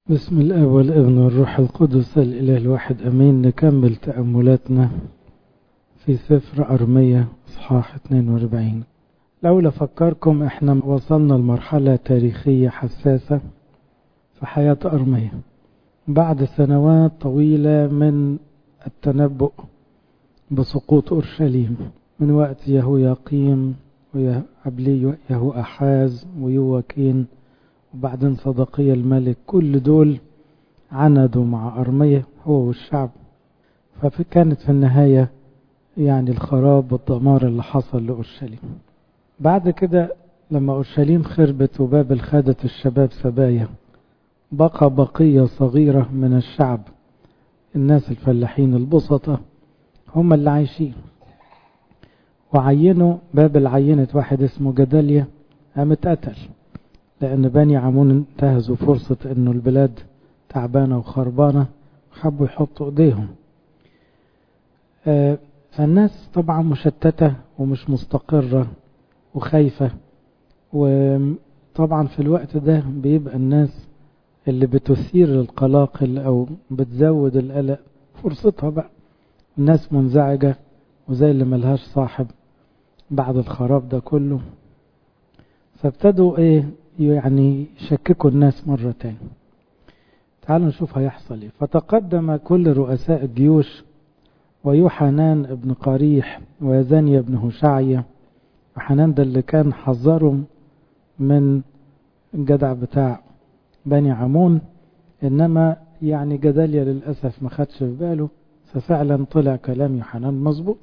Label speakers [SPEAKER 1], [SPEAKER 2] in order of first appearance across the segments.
[SPEAKER 1] بسم الاب والابن والروح القدس الاله الواحد امين نكمل تاملاتنا في سفر ارميه اصحاح 42 لولا فكركم احنا وصلنا لمرحله تاريخيه حساسه في حياه ارميه بعد سنوات طويله من التنبؤ بسقوط اورشليم من وقت يهوياقيم وعبلي يهو احاز ويواكين وبعدين صدقية الملك كل دول عندوا مع أرمية هو والشعب فكانت في النهاية يعني الخراب والدمار اللي حصل لأورشليم بعد كده لما أورشليم خربت وبابل خدت الشباب سبايا بقى بقية صغيرة من الشعب الناس الفلاحين البسطة هم اللي عايشين وعينوا بابل عينت واحد اسمه جداليا قام اتقتل لأن بني عمون انتهزوا فرصة أنه البلاد تعبانة وخربانة حبوا يحطوا إيديهم فالناس طبعا مشتتة ومش مستقرة وخايفة وطبعا في الوقت ده بيبقى الناس اللي بتثير القلاقل أو بتزود القلق فرصتها بقى الناس منزعجة وزي اللي ملهاش صاحب بعد الخراب ده كله فابتدوا ايه يعني يشككوا الناس مرة تاني تعالوا نشوف هيحصل ايه فتقدم كل رؤساء الجيوش ويوحنان ابن قريح ويزانيا ابن هشعية وحنان ده اللي كان حذرهم من الجدع بتاع بني عمون انما يعني جداليا للأسف ما خدش في باله ففعلا طلع كلام يوحنان مظبوط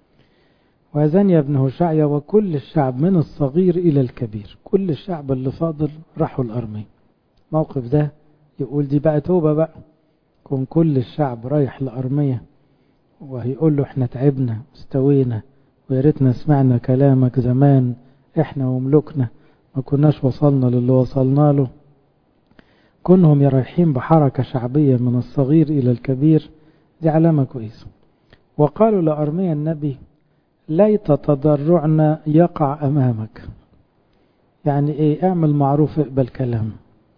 [SPEAKER 1] وزنيا بن هشعيا وكل الشعب من الصغير إلى الكبير كل الشعب اللي فاضل راحوا الأرمية موقف ده يقول دي بقى توبة بقى كون كل الشعب رايح لأرمية وهيقول له احنا تعبنا استوينا ويا ريتنا سمعنا كلامك زمان احنا وملوكنا ما كناش وصلنا للي وصلنا له كونهم رايحين بحركة شعبية من الصغير إلى الكبير دي علامة كويسة وقالوا لأرميا النبي ليت تضرعنا يقع أمامك يعني إيه اعمل معروف اقبل كلام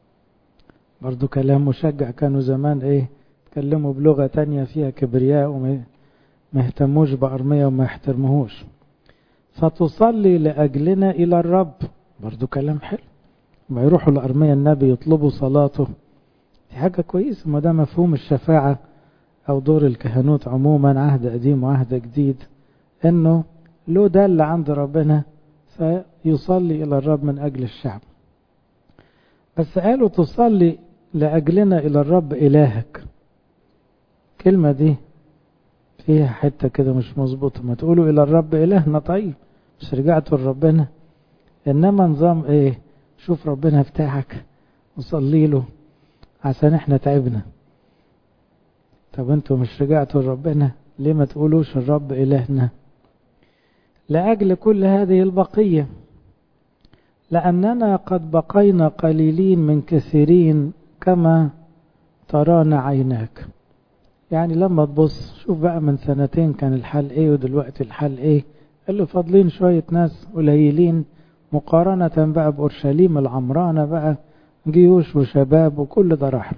[SPEAKER 1] برضو كلام مشجع كانوا زمان إيه تكلموا بلغة تانية فيها كبرياء وما يهتموش بأرمية وما يحترموهوش فتصلي لأجلنا إلى الرب برضو كلام حلو ما يروحوا لأرمية النبي يطلبوا صلاته دي حاجة كويسة ما ده مفهوم الشفاعة أو دور الكهنوت عموما عهد قديم وعهد جديد انه له ده اللي عند ربنا فيصلي الى الرب من اجل الشعب بس قالوا تصلي لاجلنا الى الرب الهك الكلمة دي فيها حتة كده مش مظبوطة ما تقولوا الى الرب الهنا طيب مش رجعتوا لربنا انما نظام ايه شوف ربنا بتاعك وصلي له عشان احنا تعبنا طب انتوا مش رجعتوا لربنا ليه ما تقولوش الرب إلهنا لأجل كل هذه البقية لأننا قد بقينا قليلين من كثيرين كما ترانا عيناك يعني لما تبص شوف بقى من سنتين كان الحال ايه ودلوقتي الحال ايه اللي فاضلين شوية ناس قليلين مقارنة بقى بأورشليم العمرانة بقى جيوش وشباب وكل ده راح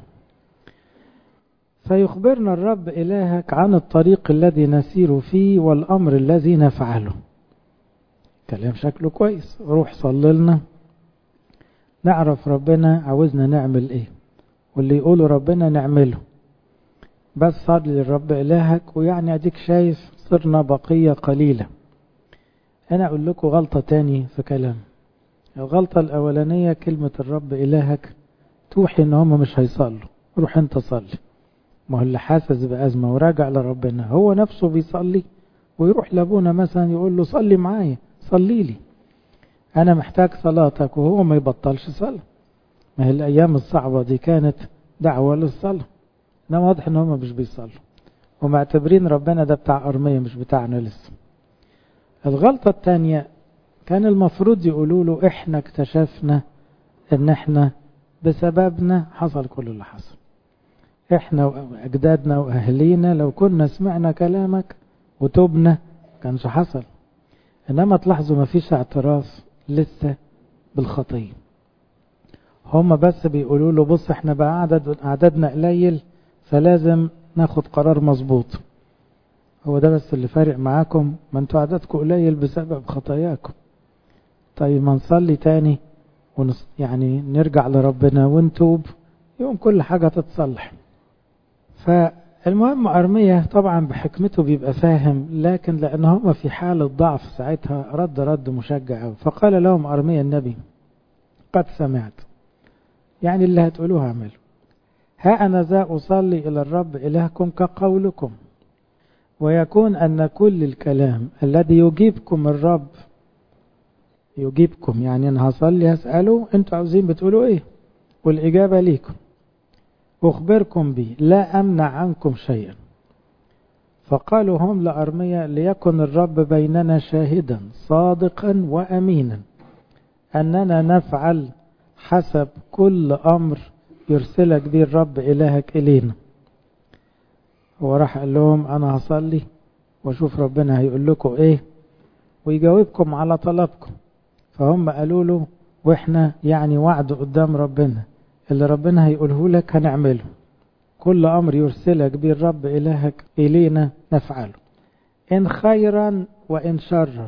[SPEAKER 1] فيخبرنا الرب إلهك عن الطريق الذي نسير فيه والأمر الذي نفعله كلام شكله كويس روح صلي لنا نعرف ربنا عاوزنا نعمل ايه واللي يقوله ربنا نعمله بس صلي للرب إلهك ويعني أديك شايف صرنا بقية قليلة أنا أقول لكم غلطة تاني في كلام الغلطة الأولانية كلمة الرب إلهك توحي إن هم مش هيصلوا روح أنت صلي ما هو اللي حاسس بأزمة وراجع لربنا هو نفسه بيصلي ويروح لابونا مثلا يقول له صلي معايا صلي لي أنا محتاج صلاتك وهو ما يبطلش صلاة ما هي الأيام الصعبة دي كانت دعوة للصلاة إنما واضح إن هم مش بيصلوا ومعتبرين ربنا ده بتاع أرمية مش بتاعنا لسه الغلطة الثانية كان المفروض يقولوا له إحنا اكتشفنا إن إحنا بسببنا حصل كل اللي حصل احنا واجدادنا واهلينا لو كنا سمعنا كلامك وتوبنا كانش حصل انما تلاحظوا ما فيش اعتراف لسه بالخطيه هم بس بيقولوا له بص احنا بقى عدد عددنا قليل فلازم ناخد قرار مظبوط هو ده بس اللي فارق معاكم ما انتوا عددكم قليل بسبب خطاياكم طيب ما نصلي تاني ونص يعني نرجع لربنا ونتوب يوم كل حاجة تتصلح فالمهم أرمية طبعا بحكمته بيبقى فاهم لكن لأن هم في حالة ضعف ساعتها رد رد مشجع أوي فقال لهم أرمية النبي قد سمعت يعني اللي هتقولوه اعملوا ها أنا ذا أصلي إلى الرب إلهكم كقولكم ويكون أن كل الكلام الذي يجيبكم الرب يجيبكم يعني أنا هصلي هسأله أنتوا عاوزين بتقولوا إيه والإجابة ليكم أخبركم به لا أمنع عنكم شيئا فقالوا هم لأرميا ليكن الرب بيننا شاهدا صادقا وأمينا أننا نفعل حسب كل أمر يرسلك به الرب إلهك إلينا هو راح قال لهم أنا هصلي وأشوف ربنا هيقول لكم إيه ويجاوبكم على طلبكم فهم قالوا له وإحنا يعني وعد قدام ربنا اللي ربنا هيقوله لك هنعمله كل أمر يرسلك به الرب إلهك إلينا نفعله إن خيرا وإن شرا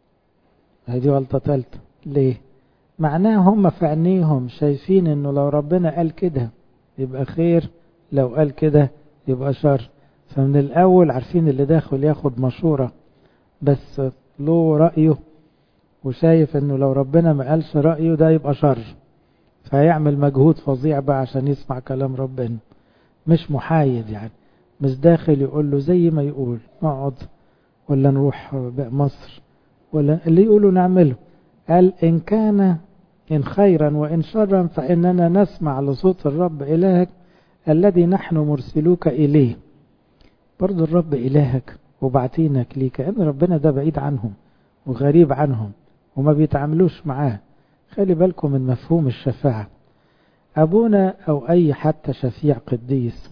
[SPEAKER 1] هذه غلطة ثالثة ليه معناه هم في عينيهم شايفين انه لو ربنا قال كده يبقى خير لو قال كده يبقى شر فمن الاول عارفين اللي داخل ياخد مشورة بس له رأيه وشايف انه لو ربنا ما قالش رأيه ده يبقى شر فهيعمل مجهود فظيع بقى عشان يسمع كلام ربنا مش محايد يعني مش داخل يقول له زي ما يقول نقعد ولا نروح مصر ولا اللي يقوله نعمله قال إن كان إن خيرا وإن شرا فإننا نسمع لصوت الرب إلهك الذي نحن مرسلوك إليه برضو الرب إلهك وبعتينك ليه كأن ربنا ده بعيد عنهم وغريب عنهم وما بيتعاملوش معاه خلي بالكم من مفهوم الشفاعة أبونا أو أي حتى شفيع قديس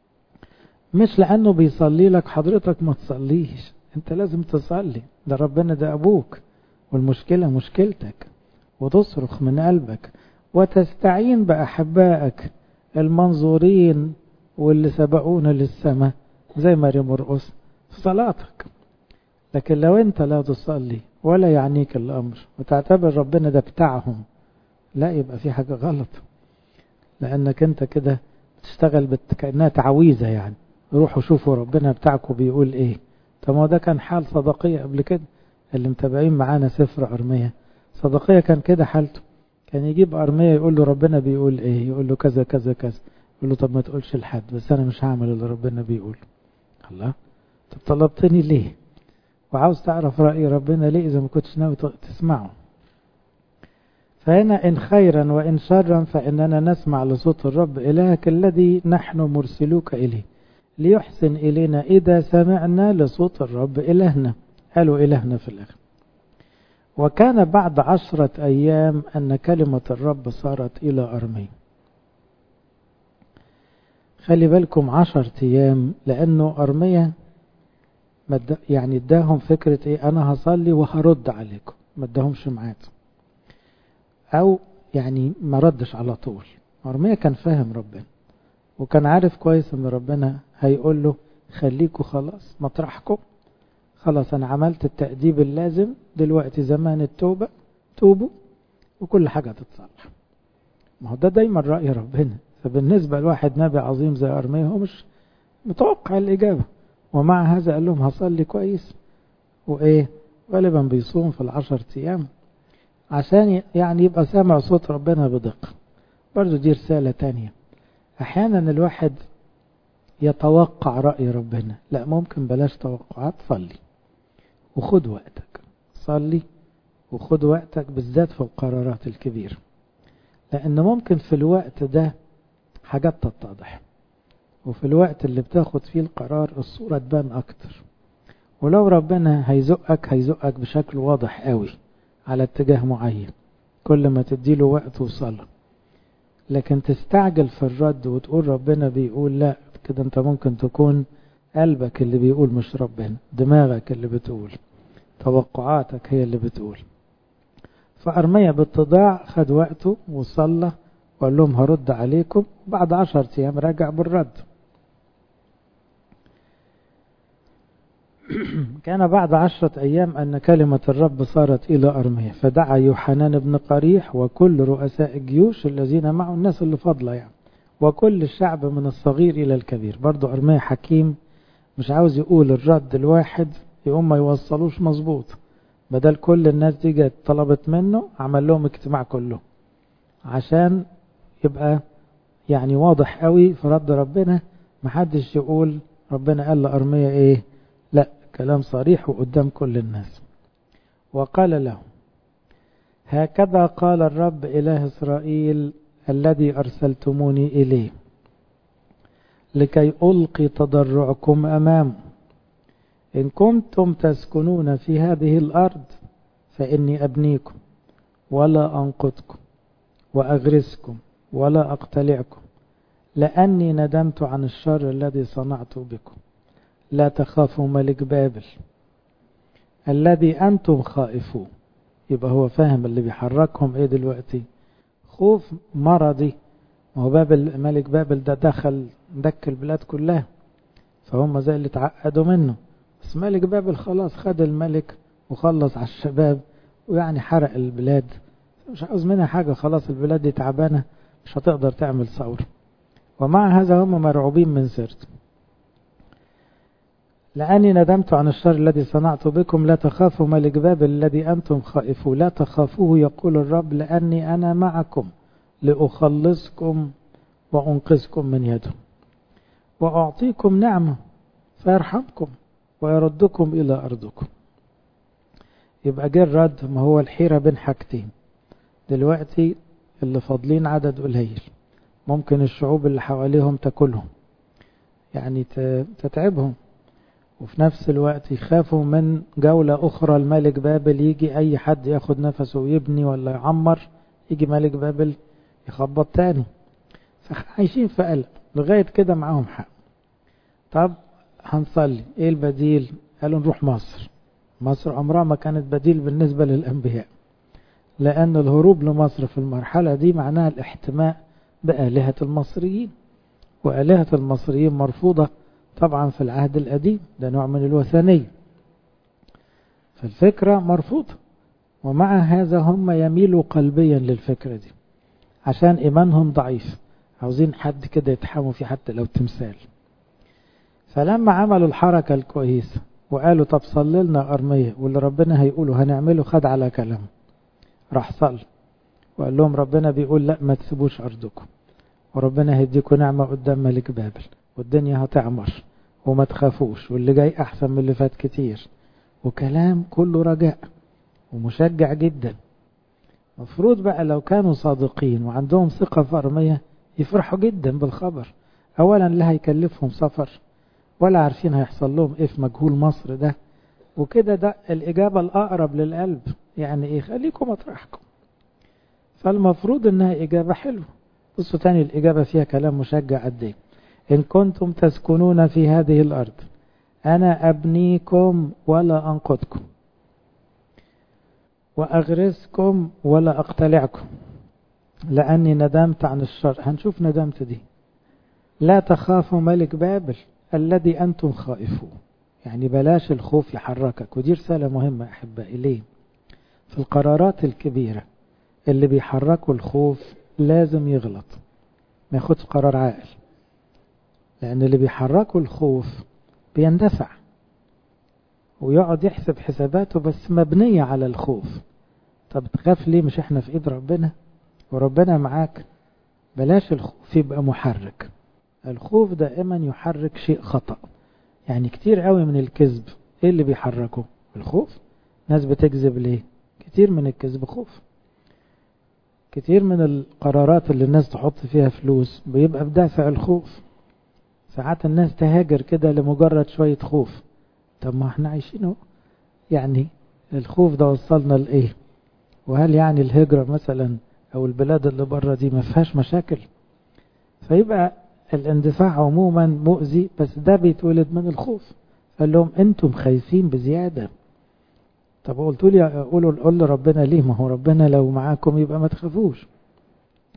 [SPEAKER 1] مش لأنه بيصلي لك حضرتك ما تصليش انت لازم تصلي ده ربنا ده أبوك والمشكلة مشكلتك وتصرخ من قلبك وتستعين بأحبائك المنظورين واللي سبقونا للسماء زي مريم مرقص في صلاتك لكن لو انت لا تصلي ولا يعنيك الأمر وتعتبر ربنا ده بتاعهم لا يبقى في حاجة غلط لأنك انت كده تشتغل بت... كأنها تعويذة يعني روحوا شوفوا ربنا بتاعكم بيقول ايه طب ما ده كان حال صدقية قبل كده اللي متابعين معانا سفر أرمية صدقية كان كده حالته كان يجيب أرمية يقول له ربنا بيقول ايه يقول له كذا كذا كذا يقول له طب ما تقولش لحد بس أنا مش هعمل اللي ربنا بيقول الله طب طلبتني ليه وعاوز تعرف رأي ربنا ليه إذا ما كنتش ناوي تسمعه فهنا إن خيرا وإن شرا فإننا نسمع لصوت الرب إلهك الذي نحن مرسلوك إليه ليحسن إلينا إذا سمعنا لصوت الرب إلهنا قالوا إلهنا في الآخر وكان بعد عشرة أيام أن كلمة الرب صارت إلى أرمي خلي بالكم عشرة أيام لأنه أرمية يعني اداهم فكرة إيه أنا هصلي وهرد عليكم ما اداهمش ميعاد أو يعني ما ردش على طول أرمية كان فاهم ربنا وكان عارف كويس ان ربنا هيقول له خليكوا خلاص مطرحكم خلاص انا عملت التأديب اللازم دلوقتي زمان التوبة توبوا وكل حاجة تتصلح ما هو ده دايما رأي ربنا فبالنسبة لواحد نبي عظيم زي أرمية هو مش متوقع الإجابة ومع هذا قال لهم هصلي كويس وإيه غالبا بيصوم في العشر أيام عشان يعني يبقى سامع صوت ربنا بدقة برضو دي رسالة تانية احيانا الواحد يتوقع رأي ربنا لا ممكن بلاش توقعات صلي وخد وقتك صلي وخد وقتك بالذات في القرارات الكبيرة لان ممكن في الوقت ده حاجات تتضح وفي الوقت اللي بتاخد فيه القرار الصورة تبان اكتر ولو ربنا هيزقك هيزقك بشكل واضح قوي على اتجاه معين كل ما تديله وقت وصلاه لكن تستعجل في الرد وتقول ربنا بيقول لا كده انت ممكن تكون قلبك اللي بيقول مش ربنا دماغك اللي بتقول توقعاتك هي اللي بتقول فأرمية بالتضاع خد وقته وصلى وقال لهم هرد عليكم بعد عشرة أيام راجع بالرد كان بعد عشرة أيام أن كلمة الرب صارت إلى أرمية فدعا يوحنان بن قريح وكل رؤساء الجيوش الذين معه الناس اللي فضلة يعني وكل الشعب من الصغير إلى الكبير برضو أرمية حكيم مش عاوز يقول الرد الواحد يقوم ما يوصلوش مظبوط بدل كل الناس دي جت طلبت منه عمل لهم اجتماع كله عشان يبقى يعني واضح قوي في رد ربنا محدش يقول ربنا قال لأرمية ايه لا كلام صريح وقدام كل الناس وقال له هكذا قال الرب إله إسرائيل الذي أرسلتموني إليه لكي ألقي تضرعكم أمامه إن كنتم تسكنون في هذه الأرض فإني أبنيكم ولا أنقذكم وأغرسكم ولا أقتلعكم لأني ندمت عن الشر الذي صنعت بكم لا تخافوا ملك بابل الذي أنتم خائفون يبقى هو فاهم اللي بيحركهم ايه دلوقتي خوف مرضي ما هو بابل ملك بابل ده دخل دك البلاد كلها فهم زي اللي اتعقدوا منه بس ملك بابل خلاص خد الملك وخلص على الشباب ويعني حرق البلاد مش عاوز منها حاجة خلاص البلاد دي تعبانة مش هتقدر تعمل ثور ومع هذا هم مرعوبين من سيرته لأني ندمت عن الشر الذي صنعت بكم لا تخافوا ملك بابل الذي أنتم خائفوا لا تخافوه يقول الرب لأني أنا معكم لأخلصكم وأنقذكم من يده وأعطيكم نعمة فيرحمكم ويردكم إلى أرضكم يبقى جه الرد ما هو الحيرة بين حاجتين دلوقتي اللي فاضلين عدد قليل ممكن الشعوب اللي حواليهم تاكلهم يعني تتعبهم وفي نفس الوقت يخافوا من جولة أخرى الملك بابل يجي أي حد ياخد نفسه ويبني ولا يعمر يجي ملك بابل يخبط تاني فعايشين في قلق لغاية كده معاهم حق طب هنصلي ايه البديل قالوا نروح مصر مصر عمرها ما كانت بديل بالنسبة للأنبياء لأن الهروب لمصر في المرحلة دي معناها الاحتماء بآلهة المصريين وآلهة المصريين مرفوضة طبعا في العهد القديم ده نوع من الوثنية فالفكرة مرفوضة ومع هذا هم يميلوا قلبيا للفكرة دي عشان إيمانهم ضعيف عاوزين حد كده يتحموا فيه حتى لو تمثال فلما عملوا الحركة الكويسة وقالوا طب صلي لنا أرمية واللي ربنا هيقوله هنعمله خد على كلامه راح صلي وقال لهم ربنا بيقول لا ما تسيبوش أرضكم وربنا هيديكم نعمة قدام ملك بابل والدنيا هتعمر وما تخافوش واللي جاي أحسن من اللي فات كتير وكلام كله رجاء ومشجع جدا مفروض بقى لو كانوا صادقين وعندهم ثقة في أرمية يفرحوا جدا بالخبر أولا لا هيكلفهم سفر ولا عارفين هيحصل لهم ايه في مجهول مصر ده وكده ده الإجابة الأقرب للقلب يعني ايه خليكم مطرحكم فالمفروض انها إجابة حلوة بصوا تاني الإجابة فيها كلام مشجع قد ايه إن كنتم تسكنون في هذه الأرض أنا أبنيكم ولا أنقذكم وأغرسكم ولا أقتلعكم لأني ندمت عن الشر هنشوف ندمت دي لا تخافوا ملك بابل الذي أنتم خائفون يعني بلاش الخوف يحركك ودي رسالة مهمة أحبائي ليه في القرارات الكبيرة اللي بيحركوا الخوف لازم يغلط ما ياخدش قرار عاقل لأن اللي بيحركوا الخوف بيندفع ويقعد يحسب حساباته بس مبنية على الخوف طب تخاف ليه مش احنا في ايد ربنا وربنا معاك بلاش الخوف يبقى محرك الخوف دائما يحرك شيء خطأ يعني كتير قوي من الكذب ايه اللي بيحركه الخوف ناس بتكذب ليه كتير من الكذب خوف كتير من القرارات اللي الناس تحط فيها فلوس بيبقى بدافع الخوف ساعات الناس تهاجر كده لمجرد شوية خوف طب ما احنا عايشينه يعني الخوف ده وصلنا لإيه وهل يعني الهجرة مثلا أو البلاد اللي بره دي ما فيهاش مشاكل فيبقى الاندفاع عموما مؤذي بس ده بيتولد من الخوف قال لهم انتم خايفين بزيادة طب قلتوا لي قولوا قول ربنا ليه ما هو ربنا لو معاكم يبقى ما تخافوش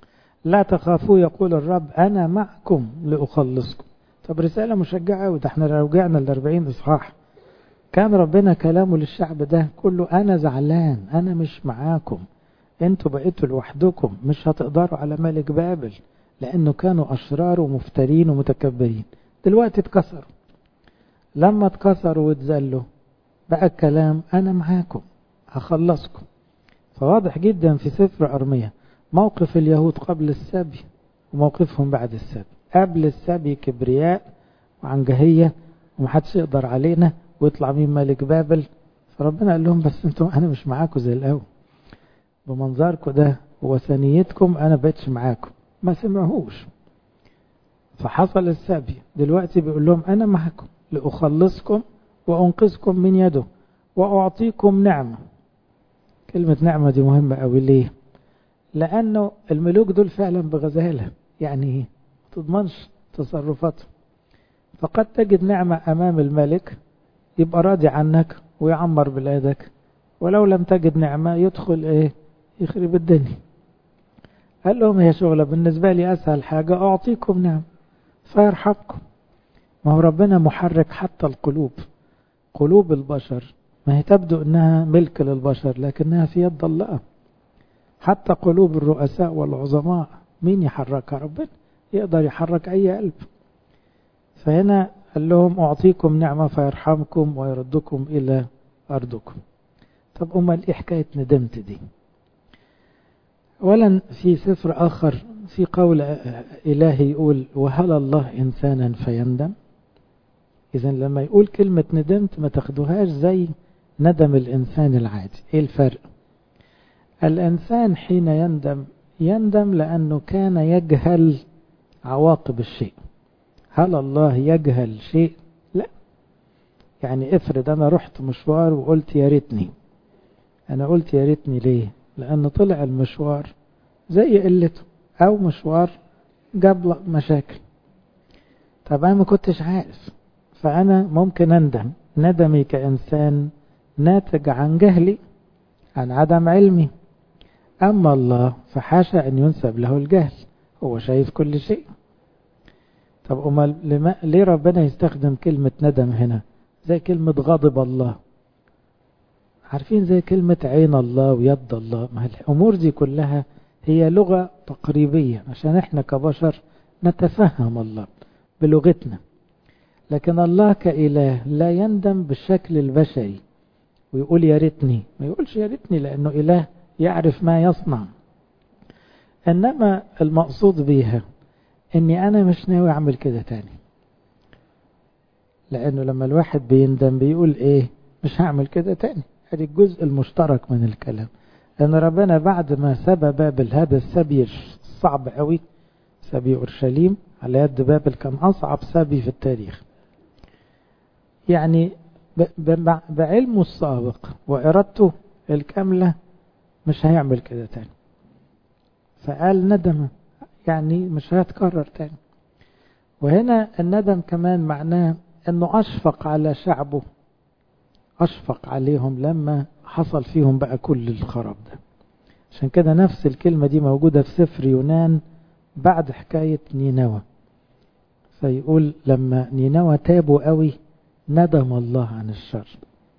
[SPEAKER 1] لا تخافوا يقول الرب أنا معكم لأخلصكم طب رسالة مشجعة أوي ده احنا لو رجعنا الأربعين إصحاح كان ربنا كلامه للشعب ده كله أنا زعلان أنا مش معاكم انتوا بقيتوا لوحدكم مش هتقدروا على ملك بابل لأنه كانوا أشرار ومفترين ومتكبرين دلوقتي اتكسروا لما اتكسروا واتذلوا بقى الكلام أنا معاكم هخلصكم فواضح جدا في سفر أرمية موقف اليهود قبل السبي وموقفهم بعد السبي قبل السبي كبرياء وعنجهية ومحدش يقدر علينا ويطلع مين ملك بابل فربنا قال لهم بس انتم انا مش معاكم زي الاول بمنظركم ده وثنيتكم انا بقتش معاكم ما سمعوش فحصل السبي دلوقتي بيقول لهم انا معاكم لاخلصكم وانقذكم من يده واعطيكم نعمه كلمه نعمه دي مهمه قوي ليه لانه الملوك دول فعلا بغزاله يعني تضمنش تصرفاتهم فقد تجد نعمة أمام الملك يبقى راضي عنك ويعمر بلادك ولو لم تجد نعمة يدخل إيه يخرب الدنيا قال لهم هي شغلة بالنسبة لي أسهل حاجة أعطيكم نعم فيرحمكم ما هو ربنا محرك حتى القلوب قلوب البشر ما هي تبدو أنها ملك للبشر لكنها في يد الله حتى قلوب الرؤساء والعظماء مين يحركها ربنا يقدر يحرك أي قلب فهنا قال لهم أعطيكم نعمة فيرحمكم ويردكم إلى أرضكم طب أمال إيه حكاية ندمت دي أولا في سفر آخر في قول إلهي يقول وهل الله إنسانا فيندم إذا لما يقول كلمة ندمت ما تاخدوهاش زي ندم الإنسان العادي إيه الفرق الإنسان حين يندم يندم لأنه كان يجهل عواقب الشيء هل الله يجهل شيء لا يعني افرض انا رحت مشوار وقلت يا ريتني انا قلت يا ريتني ليه لان طلع المشوار زي قلته او مشوار جاب مشاكل طب انا ما كنتش عارف فانا ممكن اندم ندمي كانسان ناتج عن جهلي عن عدم علمي اما الله فحاشا ان ينسب له الجهل هو شايف كل شيء طب أمال لما ليه ربنا يستخدم كلمة ندم هنا زي كلمة غضب الله عارفين زي كلمة عين الله ويد الله ما الأمور دي كلها هي لغة تقريبية عشان احنا كبشر نتفهم الله بلغتنا لكن الله كإله لا يندم بالشكل البشري ويقول يا ريتني ما يقولش يا ريتني لأنه إله يعرف ما يصنع إنما المقصود بيها اني انا مش ناوي اعمل كده تاني لانه لما الواحد بيندم بيقول ايه مش هعمل كده تاني ادي الجزء المشترك من الكلام لان ربنا بعد ما سبى بابل هذا السبي الصعب قوي سبي اورشليم على يد بابل كان اصعب سبي في التاريخ يعني بعلمه السابق وارادته الكامله مش هيعمل كده تاني فقال ندم يعني مش هيتكرر تاني وهنا الندم كمان معناه انه اشفق على شعبه اشفق عليهم لما حصل فيهم بقى كل الخراب ده عشان كده نفس الكلمة دي موجودة في سفر يونان بعد حكاية نينوى فيقول لما نينوى تابوا قوي ندم الله عن الشر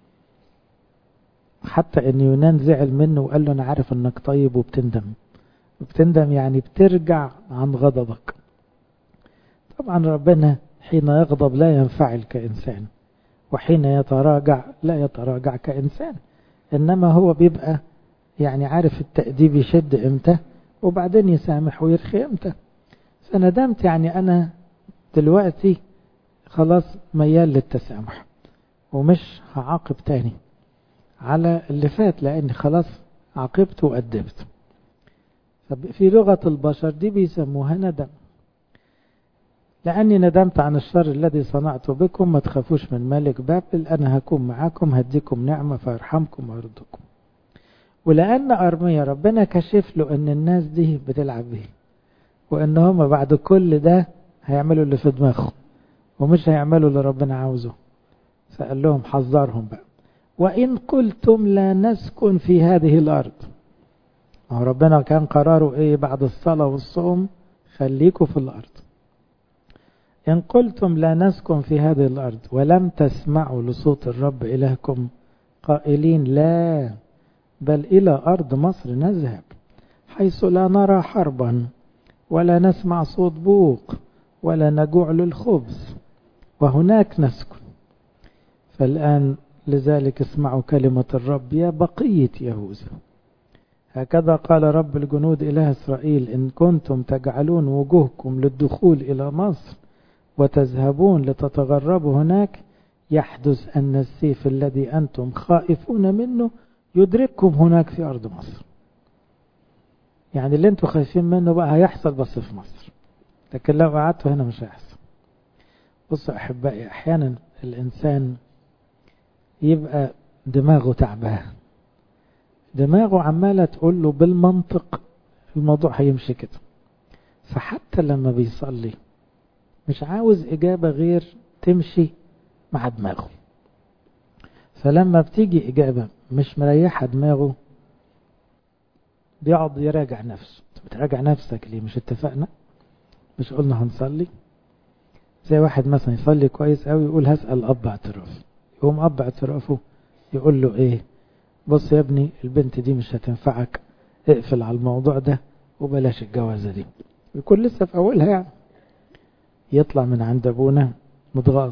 [SPEAKER 1] حتى ان يونان زعل منه وقال له انا عارف انك طيب وبتندم وبتندم يعني بترجع عن غضبك طبعا ربنا حين يغضب لا ينفعل كإنسان وحين يتراجع لا يتراجع كإنسان إنما هو بيبقى يعني عارف التأديب يشد إمتى وبعدين يسامح ويرخي إمتى فندمت يعني أنا دلوقتي خلاص ميال للتسامح ومش هعاقب تاني على اللي فات لأني خلاص عاقبت وأدبت في لغة البشر دي بيسموها ندم لأني ندمت عن الشر الذي صنعته بكم ما تخافوش من ملك بابل أنا هكون معاكم هديكم نعمة فيرحمكم ويرضكم ولأن أرمية ربنا كشف له أن الناس دي بتلعب بيه وأن هم بعد كل ده هيعملوا اللي في دماغهم ومش هيعملوا اللي ربنا عاوزه فقال لهم حذرهم بقى وإن قلتم لا نسكن في هذه الأرض ما هو ربنا كان قراره ايه بعد الصلاة والصوم خليكوا في الأرض إن قلتم لا نسكن في هذه الأرض ولم تسمعوا لصوت الرب إلهكم قائلين لا بل إلى أرض مصر نذهب حيث لا نرى حربا ولا نسمع صوت بوق ولا نجوع للخبز وهناك نسكن فالآن لذلك اسمعوا كلمة الرب يا بقية يهوذا هكذا قال رب الجنود إله إسرائيل إن كنتم تجعلون وجوهكم للدخول إلى مصر وتذهبون لتتغربوا هناك يحدث أن السيف الذي أنتم خائفون منه يدرككم هناك في أرض مصر يعني اللي انتم خايفين منه بقى هيحصل بس في مصر لكن لو قعدتوا هنا مش هيحصل بصوا أحبائي أحيانا الإنسان يبقى دماغه تعبان دماغه عمالة تقول له بالمنطق الموضوع هيمشي كده فحتى لما بيصلي مش عاوز إجابة غير تمشي مع دماغه فلما بتيجي إجابة مش مريحة دماغه بيقعد يراجع نفسه بتراجع نفسك ليه مش اتفقنا مش قلنا هنصلي زي واحد مثلا يصلي كويس قوي يقول هسأل أب اعتراف يقوم أب اعترافه يقول له إيه بص يا ابني البنت دي مش هتنفعك اقفل على الموضوع ده وبلاش الجوازة دي يكون لسه في أولها يعني يطلع من عند أبونا متغاظ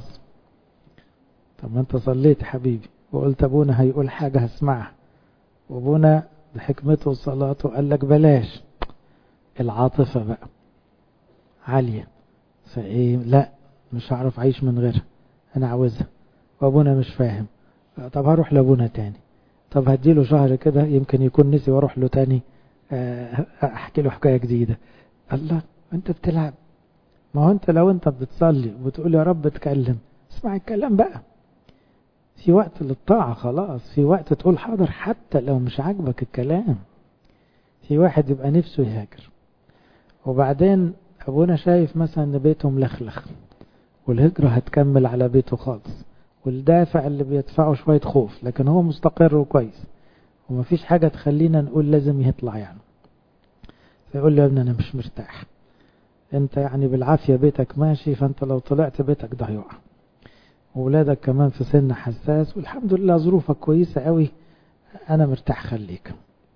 [SPEAKER 1] طب ما أنت صليت حبيبي وقلت أبونا هيقول حاجة هسمعها وأبونا بحكمته وصلاته قال لك بلاش العاطفة بقى عالية فإيه لا مش هعرف أعيش من غيرها أنا عاوزها وأبونا مش فاهم طب هروح لأبونا تاني طب هديله شهر كده يمكن يكون نسي واروح له تاني احكي له حكايه جديده الله انت بتلعب ما هو انت لو انت بتصلي وبتقول يا رب اتكلم اسمع الكلام بقى في وقت للطاعة خلاص في وقت تقول حاضر حتى لو مش عاجبك الكلام في واحد يبقى نفسه يهاجر وبعدين ابونا شايف مثلا ان بيته ملخلخ والهجرة هتكمل على بيته خالص والدافع اللي بيدفعه شوية خوف لكن هو مستقر وكويس ومفيش حاجة تخلينا نقول لازم يطلع يعني فيقول لي يا ابني أنا مش مرتاح أنت يعني بالعافية بيتك ماشي فأنت لو طلعت بيتك ده هيقع وولادك كمان في سن حساس والحمد لله ظروفك كويسة قوي أنا مرتاح خليك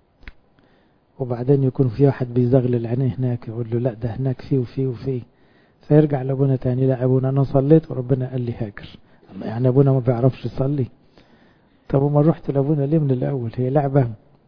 [SPEAKER 1] وبعدين يكون في واحد بيزغلل عينيه هناك يقول له لا ده هناك فيه وفيه وفيه فيرجع لابونا تاني لا ابونا انا صليت وربنا قال لي هاجر يعني ابونا ما بيعرفش يصلي طب وما رحت لابونا ليه من الاول هي لعبة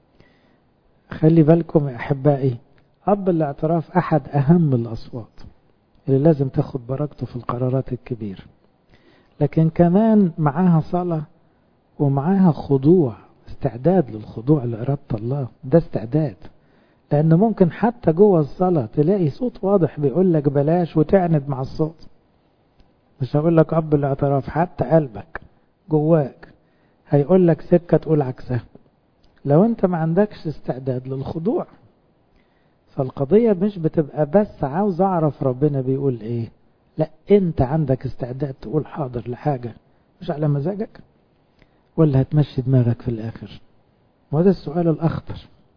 [SPEAKER 1] خلي بالكم يا احبائي اب الاعتراف احد اهم الاصوات اللي لازم تاخد بركته في القرارات الكبيرة لكن كمان معاها صلاة ومعاها خضوع استعداد للخضوع لإرادة الله ده استعداد لأن ممكن حتى جوه الصلاة تلاقي صوت واضح بيقول لك بلاش وتعند مع الصوت مش هقول لك أب الاعتراف حتى قلبك جواك هيقول لك سكة تقول عكسها لو انت ما عندكش استعداد للخضوع فالقضية مش بتبقى بس عاوز اعرف ربنا بيقول ايه لا انت عندك استعداد تقول حاضر لحاجة مش على مزاجك ولا هتمشي دماغك في الاخر وهذا السؤال الاخطر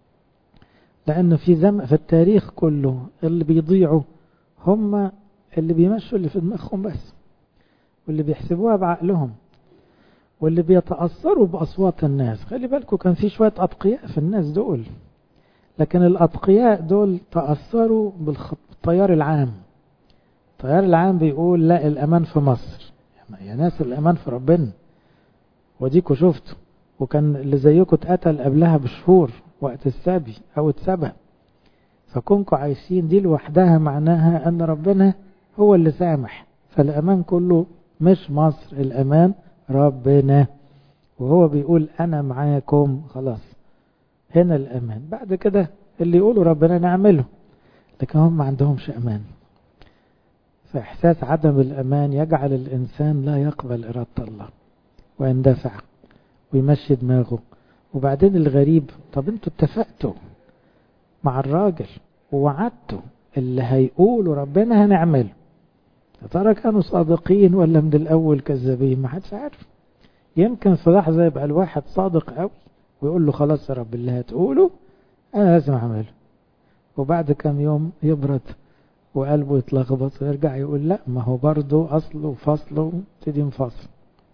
[SPEAKER 1] لأنه في زم في التاريخ كله اللي بيضيعوا هم اللي بيمشوا اللي في دماغهم بس واللي بيحسبوها بعقلهم واللي بيتأثروا بأصوات الناس خلي بالكم كان في شوية أتقياء في الناس دول لكن الأتقياء دول تأثروا بالتيار العام التيار العام بيقول لا الأمان في مصر يا ناس الأمان في ربنا وديكوا شفتوا وكان اللي زيكم اتقتل قبلها بشهور وقت السبي او اتسبى فكونكم عايشين دي لوحدها معناها ان ربنا هو اللي سامح فالامان كله مش مصر الامان ربنا وهو بيقول انا معاكم خلاص هنا الامان بعد كده اللي يقولوا ربنا نعمله لكن هم ما عندهمش امان فاحساس عدم الامان يجعل الانسان لا يقبل اراده الله ويندفع ويمشي دماغه وبعدين الغريب طب انتوا اتفقتوا مع الراجل ووعدتوا اللي هيقولوا ربنا هنعمله يا ترى كانوا صادقين ولا من الاول كذابين ما حدش عارف يمكن في لحظه يبقى الواحد صادق قوي ويقول له خلاص يا رب اللي هتقوله أنا لازم أعمله وبعد كم يوم يبرد وقلبه يتلخبط ويرجع يقول لا ما هو برضه أصله وفصله تدي انفصل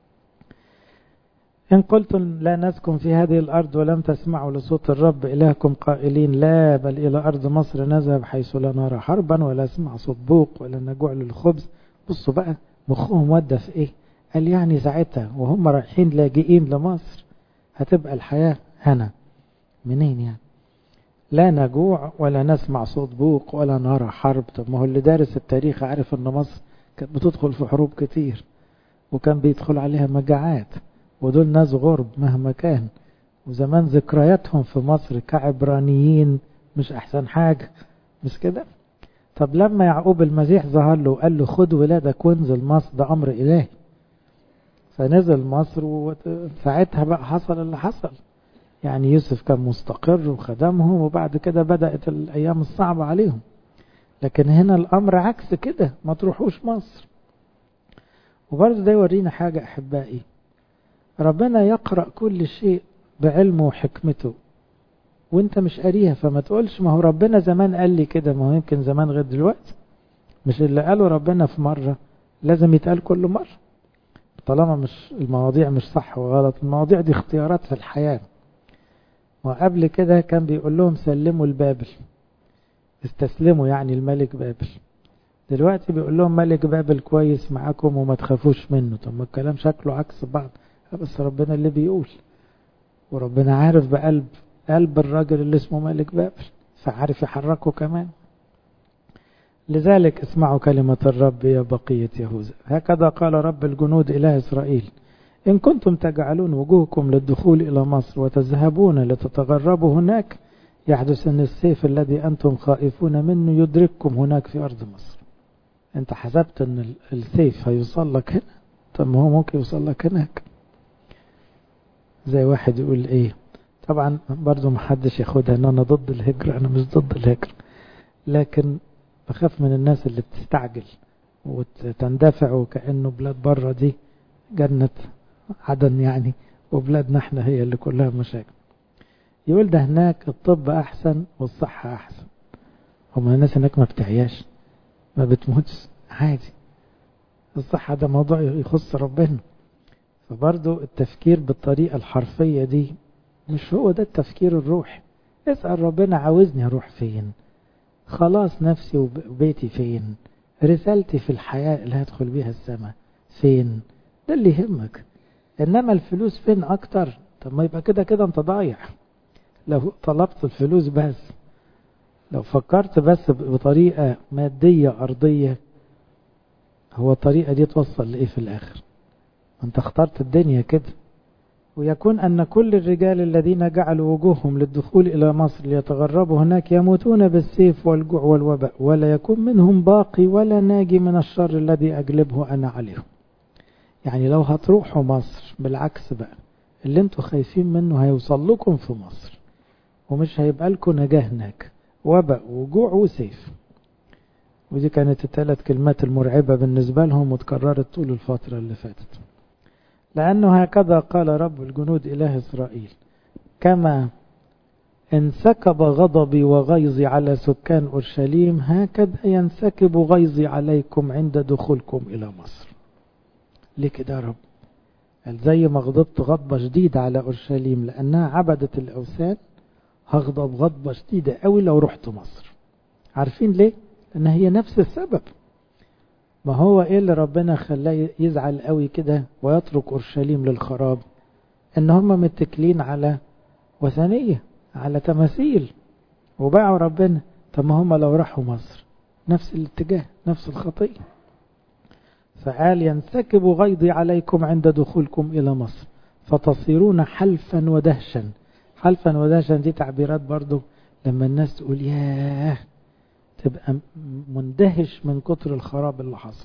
[SPEAKER 1] إن قلتم لا نسكن في هذه الأرض ولم تسمعوا لصوت الرب إلهكم قائلين لا بل إلى أرض مصر نذهب حيث لا نرى حربا ولا نسمع صوت بوق ولا نجوع للخبز بصوا بقى مخهم ودى في إيه قال يعني ساعتها وهم رايحين لاجئين لمصر هتبقى الحياة هنا منين يعني لا نجوع ولا نسمع صوت بوق ولا نرى حرب طب ما هو اللي دارس التاريخ عارف ان مصر كانت بتدخل في حروب كتير وكان بيدخل عليها مجاعات ودول ناس غرب مهما كان وزمان ذكرياتهم في مصر كعبرانيين مش احسن حاجة مش كده طب لما يعقوب المسيح ظهر له وقال له خد ولادك وانزل مصر ده امر الهي فنزل مصر وساعتها بقى حصل اللي حصل يعني يوسف كان مستقر وخدمهم وبعد كده بدأت الأيام الصعبة عليهم لكن هنا الأمر عكس كده ما تروحوش مصر وبرضه ده يورينا حاجة أحبائي ربنا يقرأ كل شيء بعلمه وحكمته وانت مش قاريها فما تقولش ما هو ربنا زمان قال لي كده ما هو يمكن زمان غير دلوقتي مش اللي قاله ربنا في مرة لازم يتقال كل مرة طالما مش المواضيع مش صح وغلط المواضيع دي اختيارات في الحياة وقبل كده كان بيقول لهم سلموا البابل استسلموا يعني الملك بابل دلوقتي بيقول لهم ملك بابل كويس معاكم وما تخافوش منه طب ما الكلام شكله عكس بعض بس ربنا اللي بيقول وربنا عارف بقلب قلب الراجل اللي اسمه ملك بابل فعارف يحركه كمان لذلك اسمعوا كلمة الرب يا بقية يهوذا هكذا قال رب الجنود إله إسرائيل إن كنتم تجعلون وجوهكم للدخول إلى مصر وتذهبون لتتغربوا هناك يحدث أن السيف الذي أنتم خائفون منه يدرككم هناك في أرض مصر أنت حسبت أن السيف هيوصل لك هنا طب ما هو ممكن يوصل لك هناك زي واحد يقول إيه طبعا برضو محدش ياخدها أن أنا ضد الهجرة أنا مش ضد الهجرة لكن بخاف من الناس اللي بتستعجل وتندفع وكأنه بلاد بره دي جنة عدن يعني وبلادنا احنا هي اللي كلها مشاكل يقول ده هناك الطب أحسن والصحة أحسن هما الناس هناك ما بتعياش ما بتموتش عادي الصحة ده موضوع يخص ربنا فبرضو التفكير بالطريقة الحرفية دي مش هو ده التفكير الروحي اسأل ربنا عاوزني أروح فين خلاص نفسي وبيتي فين رسالتي في الحياة اللي هدخل بيها السماء فين ده اللي يهمك انما الفلوس فين اكتر طب ما يبقى كده كده انت ضايع لو طلبت الفلوس بس لو فكرت بس بطريقة مادية أرضية هو الطريقة دي توصل لإيه في الآخر أنت اخترت الدنيا كده ويكون أن كل الرجال الذين جعلوا وجوههم للدخول إلى مصر ليتغربوا هناك يموتون بالسيف والجوع والوباء ولا يكون منهم باقي ولا ناجي من الشر الذي أجلبه أنا عليهم يعني لو هتروحوا مصر بالعكس بقى اللي انتوا خايفين منه هيوصل لكم في مصر ومش هيبقى لكم نجاه هناك وباء وجوع وسيف ودي كانت الثلاث كلمات المرعبة بالنسبة لهم وتكررت طول الفترة اللي فاتت لأنه هكذا قال رب الجنود إله إسرائيل كما انسكب غضبي وغيظي على سكان أورشليم هكذا ينسكب غيظي عليكم عند دخولكم إلى مصر ليه كده يا رب قال زي ما غضبت غضبة شديدة على أورشليم لأنها عبدت الأوثان هغضب غضبة شديدة قوي لو رحت مصر عارفين ليه؟ لأن هي نفس السبب ما هو ايه اللي ربنا خلاه يزعل قوي كده ويترك اورشليم للخراب ان هم متكلين على وثنية على تماثيل وباعوا ربنا طب ما هم لو راحوا مصر نفس الاتجاه نفس الخطية فقال ينسكب غيظي عليكم عند دخولكم إلى مصر فتصيرون حلفا ودهشا حلفا ودهشا دي تعبيرات برضو لما الناس تقول ياه تبقى مندهش من كتر الخراب اللي حصل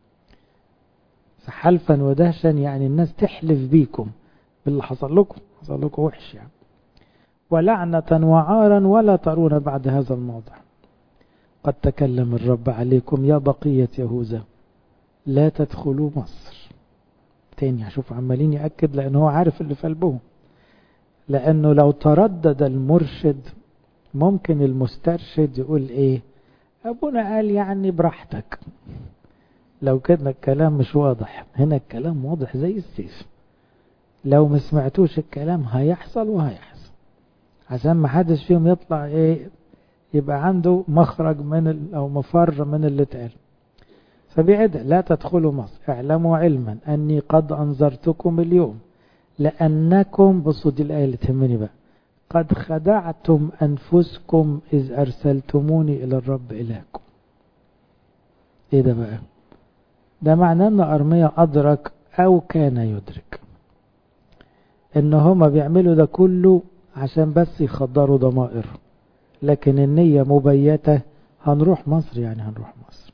[SPEAKER 1] فحلفا ودهشا يعني الناس تحلف بيكم باللي حصل لكم حصل لكم وحش يعني ولعنة وعارا ولا ترون بعد هذا الموضع قد تكلم الرب عليكم يا بقية يهوذا لا تدخلوا مصر تاني هشوف عمالين يأكد لأنه هو عارف اللي في قلبهم لأنه لو تردد المرشد ممكن المسترشد يقول ايه ابونا قال يعني براحتك لو كده الكلام مش واضح هنا الكلام واضح زي السيف لو ما سمعتوش الكلام هيحصل وهيحصل عشان ما حدش فيهم يطلع ايه يبقى عنده مخرج من ال او مفر من اللي اتقال فبعد لا تدخلوا مصر اعلموا علما اني قد انذرتكم اليوم لانكم بصوا دي الايه اللي تهمني بقى قد خدعتم انفسكم اذ ارسلتموني الى الرب الهكم ايه ده بقى ده معناه ان ارميا ادرك او كان يدرك ان هما بيعملوا ده كله عشان بس يخدروا ضمائر لكن النية مبيتة هنروح مصر يعني هنروح مصر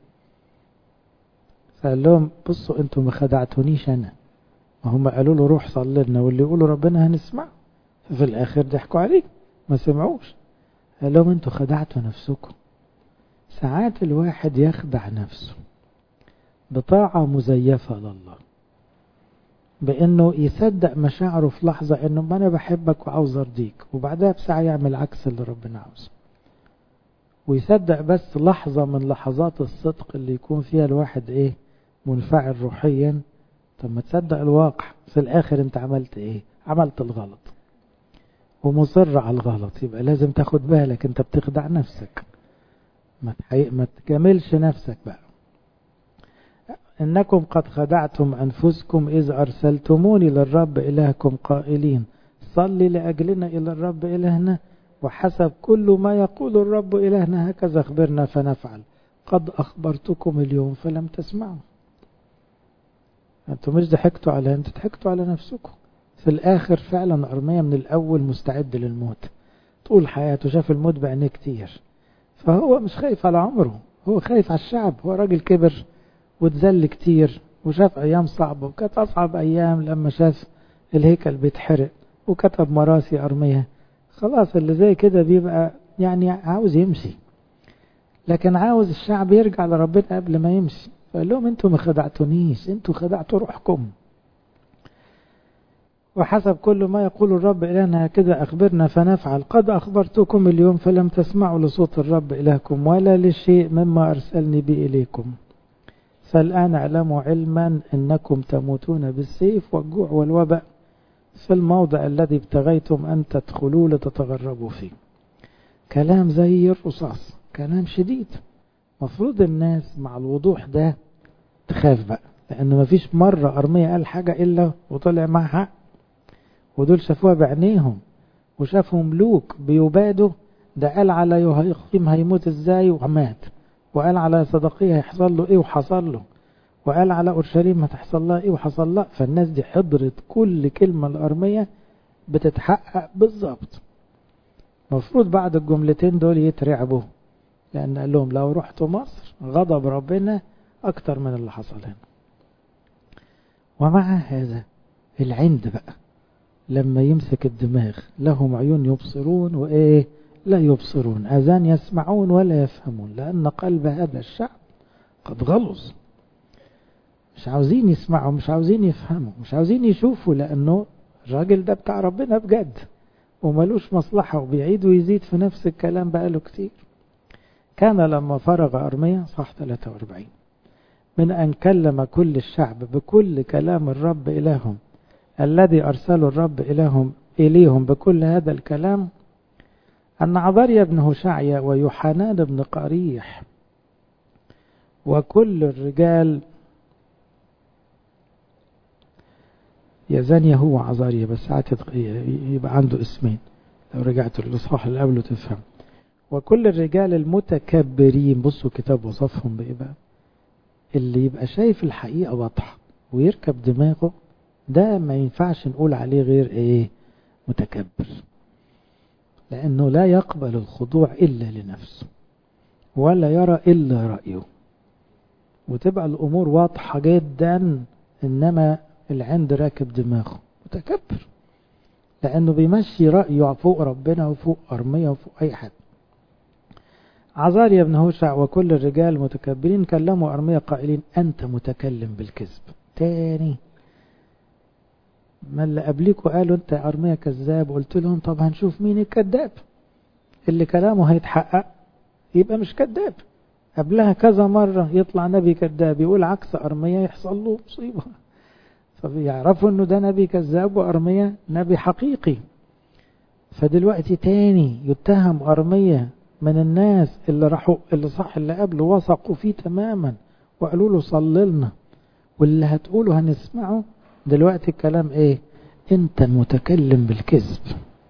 [SPEAKER 1] فقال لهم بصوا انتوا ما خدعتونيش انا ما هم قالوا له روح صلي لنا واللي يقولوا ربنا هنسمع في الاخر ضحكوا عليه ما سمعوش قال لهم انتوا خدعتوا نفسكم ساعات الواحد يخدع نفسه بطاعة مزيفة لله بانه يصدق مشاعره في لحظة انه ما انا بحبك وعاوز ارضيك وبعدها بساعة يعمل عكس اللي ربنا عاوزه ويصدق بس لحظة من لحظات الصدق اللي يكون فيها الواحد ايه منفعل روحيا طب ما تصدق الواقع في الاخر انت عملت ايه عملت الغلط ومصر على الغلط يبقى لازم تاخد بالك انت بتخدع نفسك ما, تحقيق ما تكملش نفسك بقى إنكم قد خدعتم أنفسكم إذ أرسلتموني للرب إلهكم قائلين صلي لأجلنا إلى الرب إلهنا وحسب كل ما يقول الرب إلهنا هكذا أخبرنا فنفعل قد أخبرتكم اليوم فلم تسمعوا أنتم مش ضحكتوا على أنتوا ضحكتوا على نفسكم في الآخر فعلا أرمية من الأول مستعد للموت طول حياته شاف الموت بعينيه كتير فهو مش خايف على عمره هو خايف على الشعب هو راجل كبر واتذل كتير وشاف أيام صعبة وكانت أصعب أيام لما شاف الهيكل بيتحرق وكتب مراسي أرمية خلاص اللي زي كده بيبقى يعني عاوز يمشي لكن عاوز الشعب يرجع لربنا قبل ما يمشي فقال لهم انتوا ما خدعتونيش انتوا خدعتوا روحكم وحسب كل ما يقول الرب إلهنا هكذا أخبرنا فنفعل قد أخبرتكم اليوم فلم تسمعوا لصوت الرب إلهكم ولا لشيء مما أرسلني به إليكم فالآن اعلموا علما أنكم تموتون بالسيف والجوع والوباء في الموضع الذي ابتغيتم أن تدخلوا لتتغربوا فيه كلام زي الرصاص كلام شديد مفروض الناس مع الوضوح ده تخاف بقى لأنه مفيش مرة أرمية قال حاجة إلا وطلع معها حق ودول شافوها بعينيهم وشافوا ملوك بيبادوا ده قال على يهيقيم هيموت ازاي ومات وقال على صدقيه هيحصل له ايه وحصل له وقال على اورشليم هتحصل لها ايه وحصل لها فالناس دي حضرت كل كلمه الارميه بتتحقق بالظبط المفروض بعد الجملتين دول يترعبوا لان قال لهم لو رحتوا مصر غضب ربنا اكتر من اللي حصل هنا ومع هذا العند بقى لما يمسك الدماغ لهم عيون يبصرون وايه لا يبصرون اذان يسمعون ولا يفهمون لان قلب هذا الشعب قد غلظ مش عاوزين يسمعوا مش عاوزين يفهموا مش عاوزين يشوفوا لانه الراجل ده بتاع ربنا بجد وملوش مصلحة وبيعيد ويزيد في نفس الكلام بقاله كتير كان لما فرغ أرميا صح 43 من أن كلم كل الشعب بكل كلام الرب إلههم الذي أرسله الرب إليهم إليهم بكل هذا الكلام أن عبريا بن هشعيا ويوحنان بن قريح وكل الرجال يزانيا هو عزاريا بس ساعات يبقى عنده اسمين لو رجعت للإصحاح اللي قبله تفهم وكل الرجال المتكبرين بصوا كتاب وصفهم بإيه بقى اللي يبقى شايف الحقيقة واضحة ويركب دماغه ده ما ينفعش نقول عليه غير ايه متكبر لانه لا يقبل الخضوع الا لنفسه ولا يرى الا رايه وتبقى الامور واضحه جدا انما العند راكب دماغه متكبر لانه بيمشي رايه فوق ربنا وفوق ارميه وفوق اي حد عزاريا بن هوشع وكل الرجال المتكبرين كلموا ارميه قائلين انت متكلم بالكذب تاني ما اللي قبليكوا قالوا انت يا ارميا كذاب قلت لهم طب هنشوف مين الكذاب اللي كلامه هيتحقق يبقى مش كذاب قبلها كذا مرة يطلع نبي كذاب يقول عكس أرمية يحصل له مصيبة فبيعرفوا انه ده نبي كذاب وأرمية نبي حقيقي فدلوقتي تاني يتهم أرمية من الناس اللي راحوا اللي صح اللي قبله وثقوا فيه تماما وقالوا له صلي لنا واللي هتقوله هنسمعه دلوقتي الكلام ايه انت المتكلم بالكذب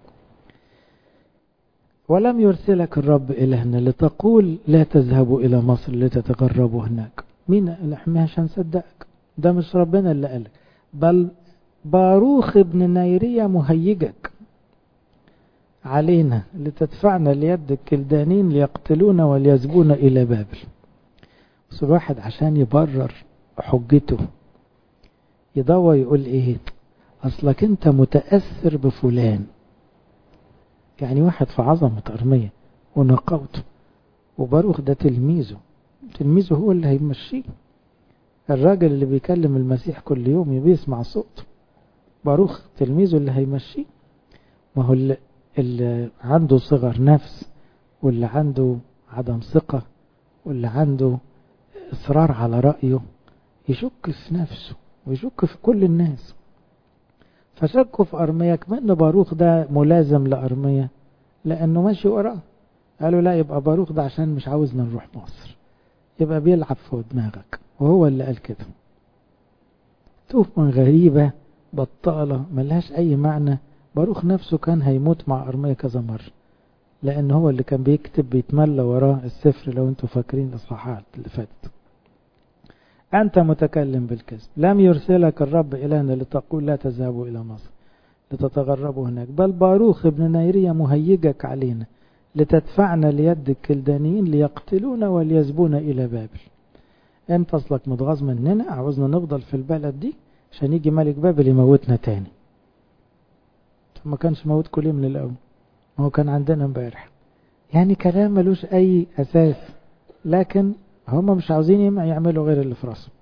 [SPEAKER 1] ولم يرسلك الرب إلهنا لتقول لا تذهبوا إلى مصر لتتغربوا هناك مين احنا مش هنصدقك ده مش ربنا اللي قالك بل باروخ ابن نيرية مهيجك علينا لتدفعنا ليد الكلدانين ليقتلونا وليزبونا إلى بابل بس الواحد عشان يبرر حجته يدور يقول ايه اصلك انت متأثر بفلان يعني واحد في عظمة أرمية ونقوته وباروخ ده تلميذه تلميذه هو اللي هيمشيه الراجل اللي بيكلم المسيح كل يوم بيسمع صوته باروخ تلميذه اللي هيمشيه ما هو اللي, اللي عنده صغر نفس واللي عنده عدم ثقة واللي عنده إصرار على رأيه يشك في نفسه ويشك في كل الناس فشكوا في أرمية كمان باروخ ده ملازم لأرمية لأنه ماشي وراه قالوا لا يبقى باروخ ده عشان مش عاوزنا نروح مصر يبقى بيلعب في دماغك وهو اللي قال كده تهمة غريبة بطالة ملهاش أي معنى باروخ نفسه كان هيموت مع أرمية كذا مرة لأن هو اللي كان بيكتب بيتملى وراه السفر لو انتوا فاكرين الإصحاحات اللي فاتت أنت متكلم بالكذب لم يرسلك الرب إلينا لتقول لا تذهبوا إلى مصر لتتغربوا هناك بل باروخ ابن نيرية مهيجك علينا لتدفعنا ليد الكلدانيين ليقتلونا وليزبونا إلى بابل أنت أصلك متغاظ مننا عاوزنا نفضل في البلد دي عشان يجي ملك بابل يموتنا تاني ما كانش موتكم ليه من الأول ما هو كان عندنا امبارح يعني كلام ملوش أي أساس لكن هم مش عاوزين يعملوا غير اللي في راسهم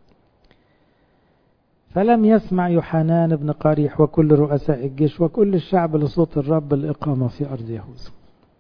[SPEAKER 1] فلم يسمع يوحنان بن قريح وكل رؤساء الجيش وكل الشعب لصوت الرب الإقامة في أرض يهوذا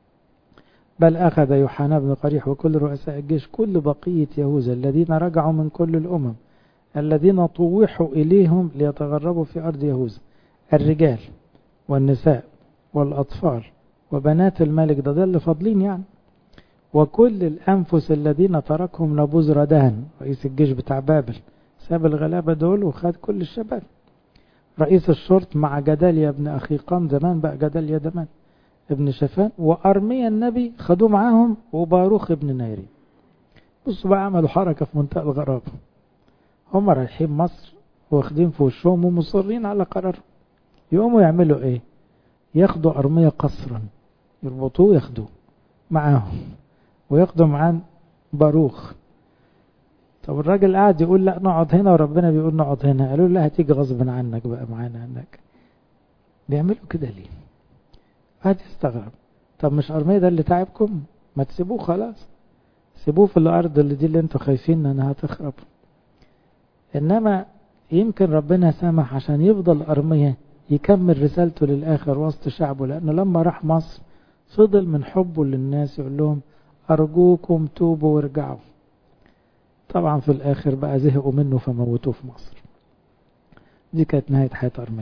[SPEAKER 1] بل أخذ يوحنا بن قريح وكل رؤساء الجيش كل بقية يهوذا الذين رجعوا من كل الأمم الذين طوحوا إليهم ليتغربوا في أرض يهوذا الرجال والنساء والأطفال وبنات الملك ده ده اللي فاضلين يعني وكل الأنفس الذين تركهم نبوزردان رئيس الجيش بتاع بابل ساب الغلابة دول وخد كل الشباب رئيس الشرط مع جداليا ابن أخيقام زمان بقى جداليا زمان ابن شفان وأرميا النبي خدوه معاهم وباروخ ابن نيري بصوا بقى عملوا حركة في منطقة الغرابة هم رايحين مصر واخدين في وشهم ومصرين على قرارهم يقوموا يعملوا ايه ياخدوا أرمية قصرا يربطوه ياخدوه معاهم وياخدوا معاه باروخ طب الراجل قاعد يقول لا نقعد هنا وربنا بيقول نقعد هنا قالوا لا هتيجي غصب عنك بقى معانا هناك بيعملوا كده ليه قاعد يستغرب طب مش أرمية ده اللي تعبكم ما تسيبوه خلاص سيبوه في الأرض اللي دي اللي انتوا خايفين انها تخرب انما يمكن ربنا سمح عشان يفضل أرمية يكمل رسالته للآخر وسط شعبه لأنه لما راح مصر فضل من حبه للناس يقول لهم أرجوكم توبوا وارجعوا طبعا في الآخر بقى زهقوا منه فموتوه في مصر دي كانت نهاية حياة أرمية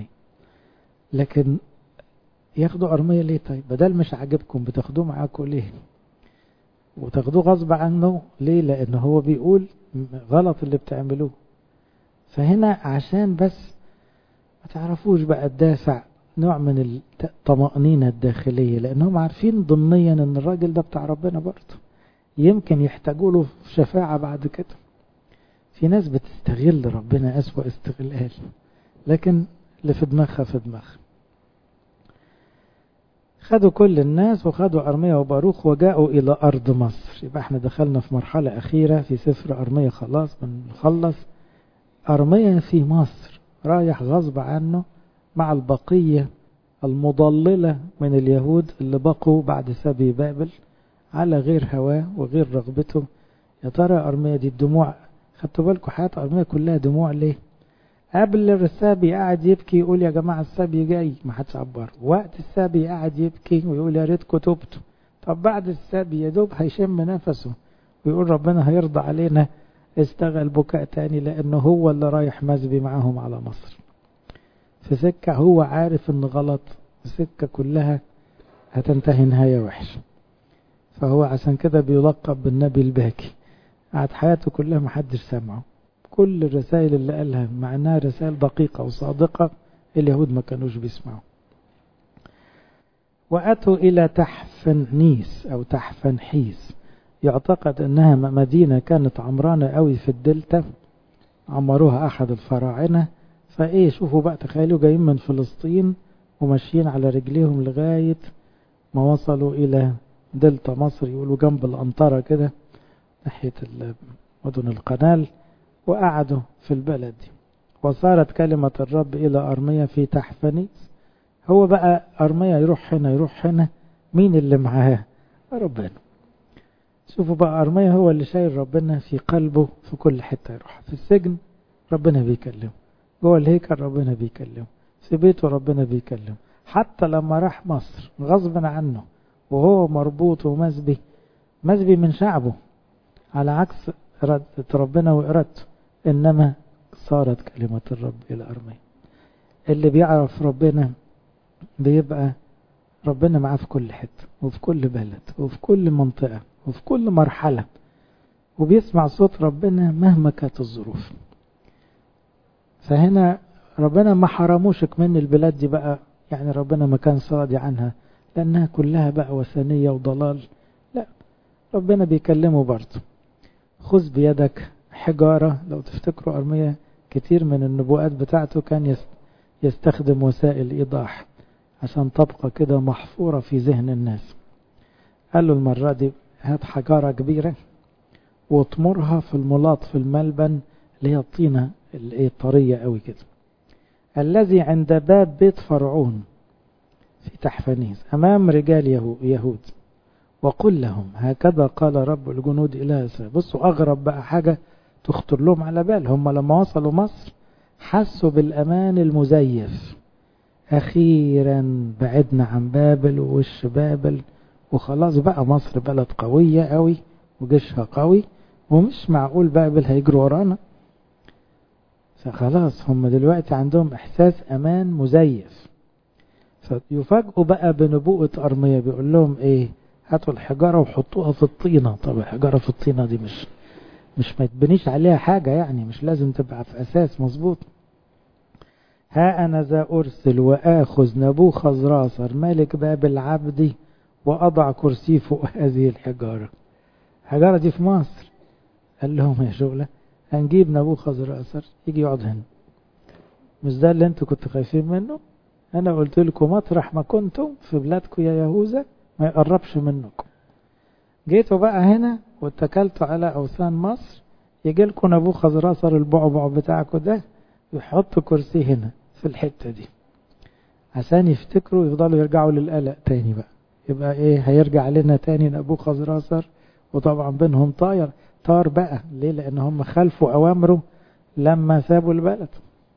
[SPEAKER 1] لكن ياخدوا أرمية ليه طيب بدل مش عاجبكم بتاخدوه معاكم ليه وتاخدوه غصب عنه ليه لأن هو بيقول غلط اللي بتعملوه فهنا عشان بس ما تعرفوش بقى الدافع نوع من الطمأنينة الداخلية لأنهم عارفين ضمنيا أن الراجل ده بتاع ربنا برضه يمكن يحتاجوا له شفاعة بعد كده في ناس بتستغل ربنا أسوأ استغلال لكن اللي في دماغها في دماغها خدوا كل الناس وخدوا أرمية وباروخ وجاءوا إلى أرض مصر يبقى احنا دخلنا في مرحلة أخيرة في سفر أرمية خلاص بنخلص أرمية في مصر رايح غصب عنه مع البقية المضللة من اليهود اللي بقوا بعد سبي بابل على غير هواه وغير رغبته يا ترى أرمية دي الدموع خدتوا بالكم حياة أرمية كلها دموع ليه قبل السبي قاعد يبكي يقول يا جماعة السبي جاي ما حدش عبر وقت السبي قاعد يبكي ويقول يا ريتكم تبتوا طب بعد السبي يا دوب هيشم نفسه ويقول ربنا هيرضى علينا اشتغل بكاء تاني لأنه هو اللي رايح مسبي معاهم على مصر في سكة هو عارف ان غلط السكة كلها هتنتهي نهاية وحشة فهو عشان كده بيلقب بالنبي الباكي قعد حياته كلها محدش سمعه كل الرسائل اللي قالها مع انها رسائل دقيقة وصادقة اليهود ما كانوش بيسمعوا وأتوا إلى تحفنيس أو تحفنحيس يعتقد أنها مدينة كانت عمرانة قوي في الدلتا عمروها أحد الفراعنة فإيه شوفوا بقى تخيلوا جايين من فلسطين وماشيين على رجليهم لغاية ما وصلوا إلى دلتا مصر يقولوا جنب الأنطرة كده ناحية مدن القنال وقعدوا في البلد دي وصارت كلمة الرب إلى أرمية في تحفنيس هو بقى أرمية يروح هنا يروح هنا مين اللي معاه ربنا شوفوا بقى أرمية هو اللي شايل ربنا في قلبه في كل حتة يروح في السجن ربنا بيكلمه جوه الهيكل ربنا بيكلمه في بيته ربنا بيكلمه حتى لما راح مصر غصب عنه وهو مربوط ومسبي مسبي من شعبه على عكس إرادة ربنا وإرادته إنما صارت كلمة الرب إلى أرمية اللي بيعرف ربنا بيبقى ربنا معاه في كل حتة وفي كل بلد وفي كل منطقة وفي كل مرحلة وبيسمع صوت ربنا مهما كانت الظروف فهنا ربنا ما حرموشك من البلاد دي بقى يعني ربنا ما كان صادي عنها لأنها كلها بقى وثنية وضلال لا ربنا بيكلمه برضه خذ بيدك حجارة لو تفتكروا أرمية كتير من النبوءات بتاعته كان يستخدم وسائل إيضاح عشان تبقى كده محفورة في ذهن الناس قال له المرة دي هات حجارة كبيرة واطمرها في الملاط في الملبن اللي هي الطينة اللي طرية قوي كده الذي عند باب بيت فرعون في تحفنيس أمام رجال يهود وقل لهم هكذا قال رب الجنود إلى إسرائيل بصوا أغرب بقى حاجة تخطر لهم على بال هم لما وصلوا مصر حسوا بالأمان المزيف أخيرا بعدنا عن بابل ووش بابل وخلاص بقى مصر بلد قوية قوي وجيشها قوي ومش معقول بابل هيجروا ورانا فخلاص هم دلوقتي عندهم إحساس أمان مزيف فيفاجئوا بقى بنبوءة أرمية بيقول لهم إيه هاتوا الحجارة وحطوها في الطينة طب الحجارة في الطينة دي مش مش ما تبنيش عليها حاجة يعني مش لازم تبقى في أساس مظبوط ها أنا ذا أرسل وآخذ نبوخذ راسر ملك باب العبد وأضع كرسي فوق هذه الحجارة الحجارة دي في مصر قال لهم يا شغلة هنجيب نبوخذ راسر يجي يقعد هنا مش ده اللي انتوا كنتوا خايفين منه أنا قلت لكم مطرح ما كنتم في بلادكم يا يهوذا ما يقربش منكم جيتوا بقى هنا واتكلتوا على أوثان مصر يجي لكم نبوخذ راسر البعبع بتاعكم ده يحط كرسي هنا في الحتة دي عشان يفتكروا يفضلوا يرجعوا للقلق تاني بقى يبقى ايه هيرجع لنا تاني نبوخذ راسر وطبعا بينهم طاير طار بقى ليه لان هم خلفوا اوامره لما سابوا البلد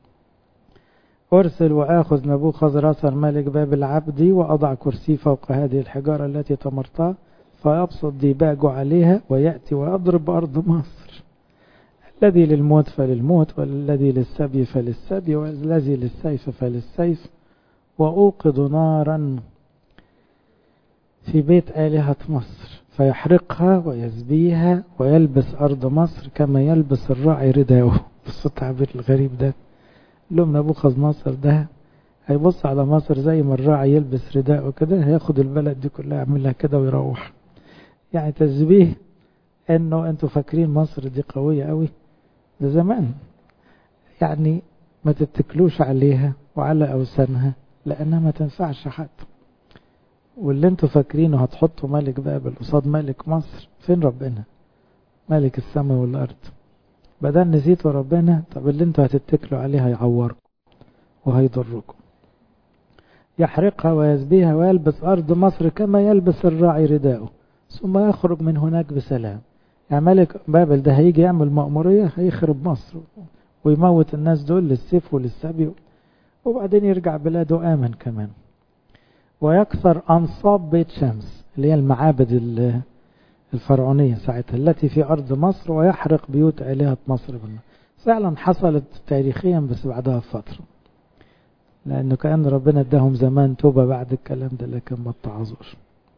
[SPEAKER 1] أرسل وآخذ نبوخذ راسر ملك باب العبد وأضع كرسي فوق هذه الحجارة التي تمرتها فيبسط ديباجه عليها ويأتي ويضرب أرض مصر الذي للموت فللموت والذي للسبي فللسبي والذي للسيف فللسيف وأوقد نارا في بيت آلهة مصر فيحرقها ويزبيها ويلبس أرض مصر كما يلبس الراعي رداءه بص التعبير الغريب ده لهم نبوخذ نصر ده هيبص على مصر زي ما الراعي يلبس رداءه كده هياخد البلد دي كلها يعملها كده ويروح يعني تشبيه انه انتوا فاكرين مصر دي قوية قوي ده زمان يعني ما تتكلوش عليها وعلى اوثانها لانها ما تنفعش حد واللي انتوا فاكرينه هتحطوا ملك بابل قصاد ملك مصر فين ربنا ملك السماء والارض بدل نسيتوا ربنا طب اللي انتوا هتتكلوا عليه هيعوركم وهيضركم يحرقها ويزبيها ويلبس أرض مصر كما يلبس الراعي رداءه ثم يخرج من هناك بسلام يعني ملك بابل ده هيجي يعمل مأمورية هيخرب مصر ويموت الناس دول للسيف وللسبي وبعدين يرجع بلاده آمن كمان ويكسر أنصاب بيت شمس اللي هي المعابد الفرعونية ساعتها التي في أرض مصر ويحرق بيوت آلهة مصر بالنار فعلا حصلت تاريخيا بس بعدها بفترة لأنه كأن ربنا اداهم زمان توبة بعد الكلام ده لكن ما اتعظوش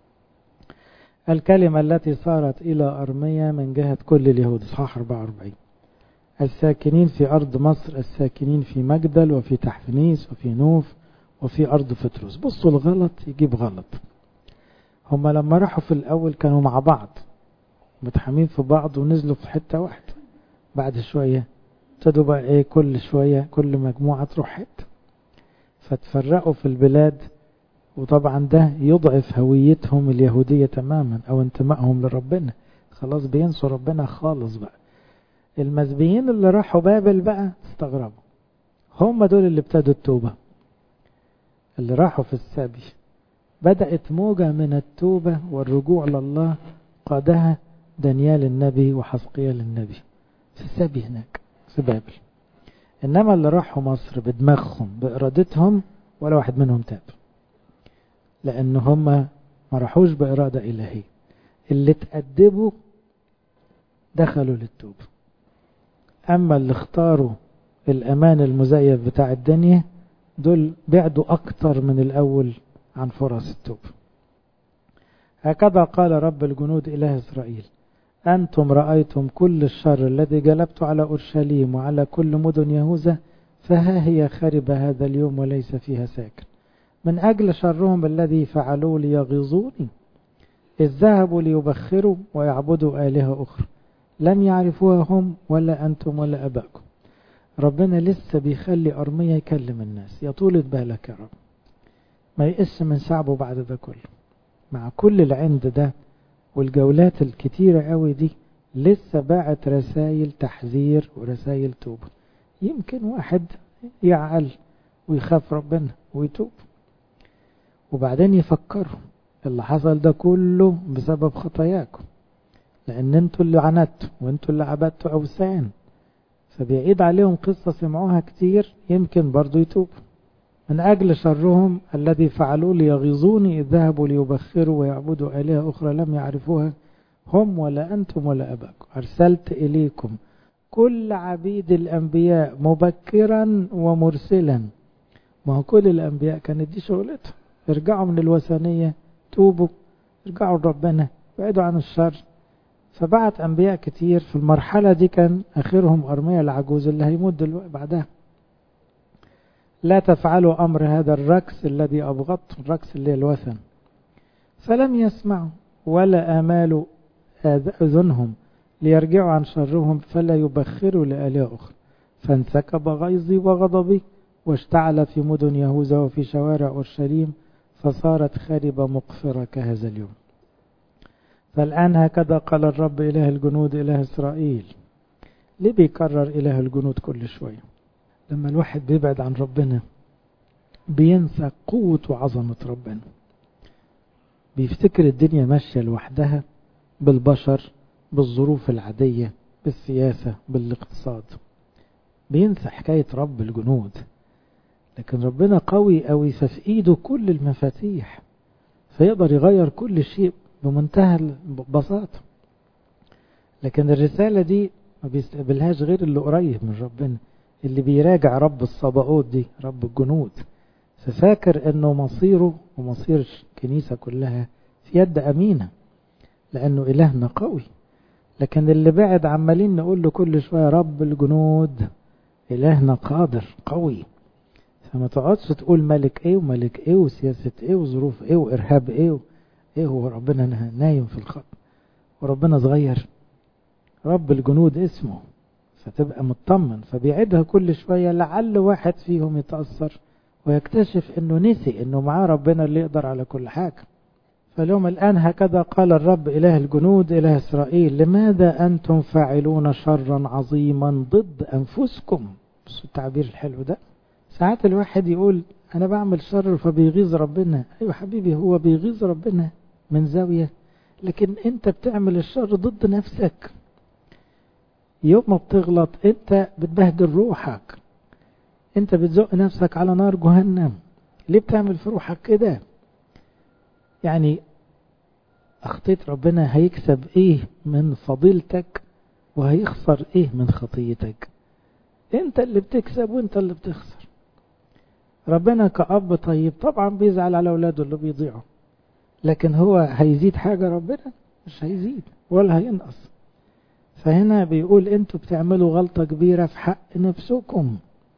[SPEAKER 1] الكلمة التي صارت إلى أرمية من جهة كل اليهود صحاح 44 الساكنين في أرض مصر الساكنين في مجدل وفي تحفنيس وفي نوف وفي أرض فتروس بصوا الغلط يجيب غلط هم لما راحوا في الأول كانوا مع بعض متحامين في بعض ونزلوا في حتة واحدة بعد شوية ابتدوا بقى ايه كل شوية كل مجموعة تروح حتة فتفرقوا في البلاد وطبعا ده يضعف هويتهم اليهودية تماما او انتمائهم لربنا خلاص بينسوا ربنا خالص بقى المسبيين اللي راحوا بابل بقى استغربوا هم دول اللي ابتدوا التوبة اللي راحوا في السبي بدأت موجة من التوبة والرجوع لله قادها دانيال النبي وحسقيال النبي في السبي هناك في بابل إنما اللي راحوا مصر بدماغهم بإرادتهم ولا واحد منهم تاب لأن هم ما راحوش بإرادة إلهية اللي تأدبوا دخلوا للتوبة أما اللي اختاروا الأمان المزيف بتاع الدنيا دول بعدوا أكتر من الأول عن فرص التوبة هكذا قال رب الجنود إله إسرائيل أنتم رأيتم كل الشر الذي جلبت على أورشليم وعلى كل مدن يهوذا فها هي خرب هذا اليوم وليس فيها ساكن من أجل شرهم الذي فعلوه ليغيظوني إذ ذهبوا ليبخروا ويعبدوا آلهة أخرى لم يعرفوها هم ولا أنتم ولا أباكم ربنا لسه بيخلي أرمية يكلم الناس يا طولة بالك يا رب ما يقس من شعبه بعد ده كله مع كل العند ده والجولات الكتيرة قوي دي لسه باعت رسائل تحذير ورسائل توبة يمكن واحد يعقل ويخاف ربنا ويتوب وبعدين يفكروا اللي حصل ده كله بسبب خطاياكم لان انتوا اللي عنتوا وانتوا اللي عبدتوا اوثان فبيعيد عليهم قصة سمعوها كتير يمكن برضو يتوبوا من أجل شرهم الذي فعلوه ليغيظوني إذ ذهبوا ليبخروا ويعبدوا آلهة أخرى لم يعرفوها هم ولا أنتم ولا أباكم أرسلت إليكم كل عبيد الأنبياء مبكرا ومرسلا ما هو كل الأنبياء كانت دي شغلتهم ارجعوا من الوثنية توبوا ارجعوا لربنا بعدوا عن الشر فبعت أنبياء كتير في المرحلة دي كان آخرهم أرميا العجوز اللي هيموت دلوقتي بعدها لا تفعلوا أمر هذا الركس الذي أبغضته الركس اللي الوثن فلم يسمعوا ولا آمالوا أذنهم ليرجعوا عن شرهم فلا يبخروا لآلهة أخرى فانسكب غيظي وغضبي واشتعل في مدن يهوذا وفي شوارع أورشليم فصارت خربة مقفرة كهذا اليوم فالآن هكذا قال الرب إله الجنود إله إسرائيل ليه بيكرر إله الجنود كل شوية لما الواحد بيبعد عن ربنا بينسى قوة وعظمة ربنا بيفتكر الدنيا ماشية لوحدها بالبشر بالظروف العادية بالسياسة بالاقتصاد بينسى حكاية رب الجنود لكن ربنا قوي قوي ففي ايده كل المفاتيح فيقدر يغير كل شيء بمنتهى البساطة لكن الرسالة دي ما بيستقبلهاش غير اللي قريب من ربنا اللي بيراجع رب الصباؤوت دي رب الجنود ففاكر انه مصيره ومصير الكنيسة كلها في يد امينة لانه الهنا قوي لكن اللي بعد عمالين نقول له كل شوية رب الجنود الهنا قادر قوي فما تقعدش تقول ملك ايه وملك ايه وسياسة ايه وظروف ايه وارهاب ايه ايه هو ربنا نايم في الخط وربنا صغير رب الجنود اسمه فتبقى مطمن فبيعيدها كل شوية لعل واحد فيهم يتأثر ويكتشف انه نسي انه معاه ربنا اللي يقدر على كل حاجة فاليوم الآن هكذا قال الرب إله الجنود إله إسرائيل لماذا أنتم فاعلون شرا عظيما ضد أنفسكم بس التعبير الحلو ده ساعات الواحد يقول أنا بعمل شر فبيغيظ ربنا أيوة حبيبي هو بيغيظ ربنا من زاوية لكن أنت بتعمل الشر ضد نفسك يوم ما بتغلط أنت بتبهدل روحك أنت بتزق نفسك على نار جهنم ليه بتعمل في روحك كده يعني أخطيت ربنا هيكسب إيه من فضيلتك وهيخسر إيه من خطيتك أنت اللي بتكسب وأنت اللي بتخسر ربنا كأب طيب طبعا بيزعل على أولاده اللي بيضيعوا لكن هو هيزيد حاجة ربنا مش هيزيد ولا هينقص فهنا بيقول انتوا بتعملوا غلطة كبيرة في حق نفسكم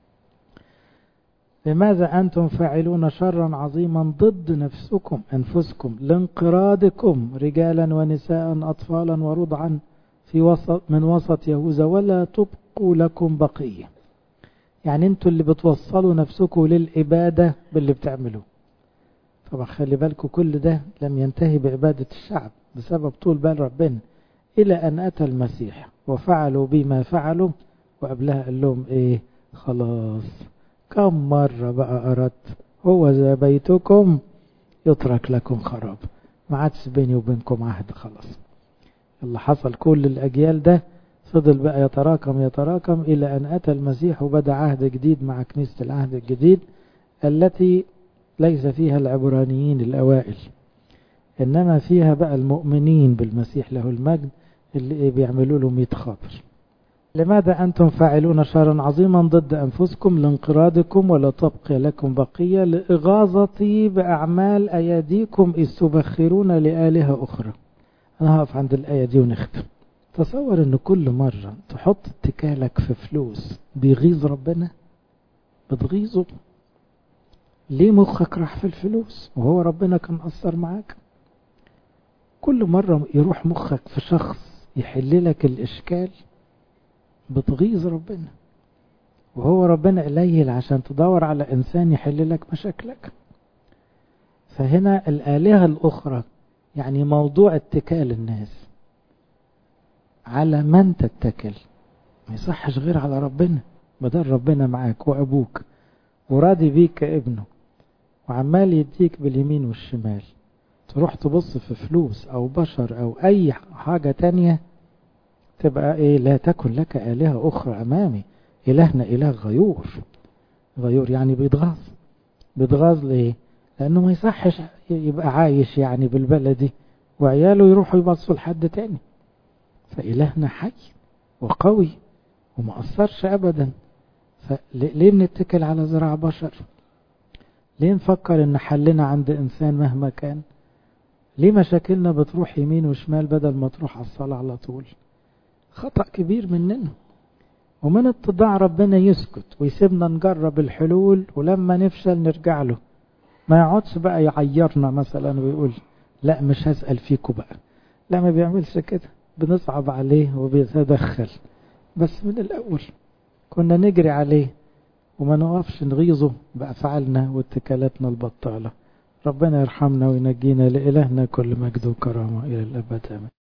[SPEAKER 1] لماذا أنتم فاعلون شرا عظيما ضد نفسكم أنفسكم لانقراضكم رجالا ونساء أطفالا ورضعا في وسط من وسط يهوذا ولا تبقوا لكم بقية يعني انتوا اللي بتوصلوا نفسكم للعبادة باللي بتعملوه طبعا خلي بالكم كل ده لم ينتهي بعبادة الشعب بسبب طول بال ربنا إلى أن أتى المسيح وفعلوا بما فعلوا وقبلها قال لهم إيه خلاص كم مرة بقى أردت هو ذا بيتكم يترك لكم خراب ما عادش بيني وبينكم عهد خلاص اللي حصل كل الأجيال ده فضل بقى يتراكم يتراكم إلى أن أتى المسيح وبدأ عهد جديد مع كنيسة العهد الجديد التي ليس فيها العبرانيين الأوائل إنما فيها بقى المؤمنين بالمسيح له المجد اللي بيعملوا له ميت خاطر لماذا أنتم فاعلون شرا عظيما ضد أنفسكم لانقراضكم ولا تبقي لكم بقية لإغاظتي بأعمال أيديكم إذ تبخرون لآلهة أخرى أنا هقف عند الآية دي ونختم تصور أن كل مرة تحط اتكالك في فلوس بيغيظ ربنا بتغيظه ليه مخك راح في الفلوس وهو ربنا كان أثر معاك كل مرة يروح مخك في شخص يحل لك الإشكال بتغيظ ربنا وهو ربنا قليل عشان تدور على إنسان يحل لك مشاكلك فهنا الآلهة الأخرى يعني موضوع اتكال الناس على من تتكل ما يصحش غير على ربنا بدل ربنا معاك وأبوك وراضي بيك كابنه وعمال يديك باليمين والشمال تروح تبص في فلوس أو بشر أو أي حاجة تانية تبقى إيه لا تكن لك آلهة أخرى أمامي إلهنا إله غيور غيور يعني بيتغاظ بيتغاظ ليه لأنه ما يصحش يبقى عايش يعني بالبلدي وعياله يروحوا يبصوا لحد تاني فإلهنا حي وقوي وما أثرش أبدا فليه بنتكل على ذراع بشر ليه نفكر ان حلنا عند انسان مهما كان ليه مشاكلنا بتروح يمين وشمال بدل ما تروح على الصلاة على طول خطأ كبير مننا ومن اتضاع ربنا يسكت ويسيبنا نجرب الحلول ولما نفشل نرجع له ما يقعدش بقى يعيرنا مثلا ويقول لا مش هسأل فيكم بقى لا ما بيعملش كده بنصعب عليه وبيتدخل بس من الأول كنا نجري عليه وما نقفش نغيظه بأفعالنا واتكالاتنا البطالة ربنا يرحمنا وينجينا لإلهنا كل مجد وكرامة إلى الأبد آمين